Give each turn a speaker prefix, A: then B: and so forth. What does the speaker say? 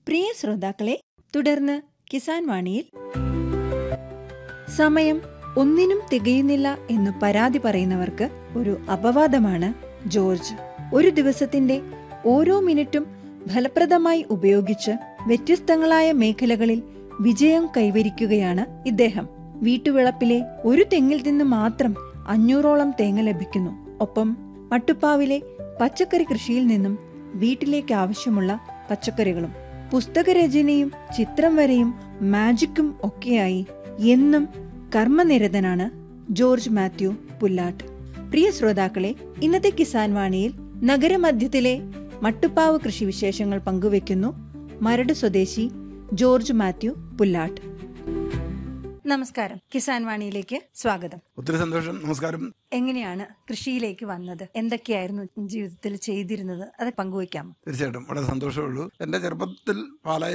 A: പ്രിയ ശ്രോതാക്കളെ തുടർന്ന് കിസാൻ വാണിയിൽ സമയം ഒന്നിനും തികയുന്നില്ല എന്ന് പരാതി പറയുന്നവർക്ക് ഒരു അപവാദമാണ് ജോർജ് ഒരു ദിവസത്തിന്റെ ഓരോ മിനിറ്റും ഫലപ്രദമായി ഉപയോഗിച്ച് വ്യത്യസ്തങ്ങളായ മേഖലകളിൽ വിജയം കൈവരിക്കുകയാണ് ഇദ്ദേഹം വീട്ടുവിളപ്പിലെ ഒരു തെങ്ങിൽ നിന്ന് മാത്രം അഞ്ഞൂറോളം തേങ്ങ ലഭിക്കുന്നു ഒപ്പം മട്ടുപ്പാവിലെ പച്ചക്കറി കൃഷിയിൽ നിന്നും വീട്ടിലേക്ക് ആവശ്യമുള്ള പച്ചക്കറികളും പുസ്തകരചനയും ചിത്രം വരയും മാജിക്കും ഒക്കെയായി എന്നും കർമ്മനിരതനാണ് ജോർജ് മാത്യു പുല്ലാട്ട് പ്രിയ ശ്രോതാക്കളെ ഇന്നത്തെ കിസാൻ വാണിയിൽ നഗരമധ്യത്തിലെ മട്ടുപ്പാവ് കൃഷി വിശേഷങ്ങൾ പങ്കുവെക്കുന്നു മരട് സ്വദേശി ജോർജ് മാത്യു പുല്ലാട്ട് നമസ്കാരം കിസാൻ വാണിയിലേക്ക് സ്വാഗതം
B: ഒത്തിരി സന്തോഷം നമസ്കാരം
A: എങ്ങനെയാണ് കൃഷിയിലേക്ക് വന്നത് എന്തൊക്കെയായിരുന്നു ജീവിതത്തിൽ ചെയ്തിരുന്നത് അത് പങ്കുവയ്ക്കാമോ
B: തീർച്ചയായിട്ടും വളരെ സന്തോഷമുള്ളൂ എന്റെ ചെറുപ്പത്തിൽ പാലാ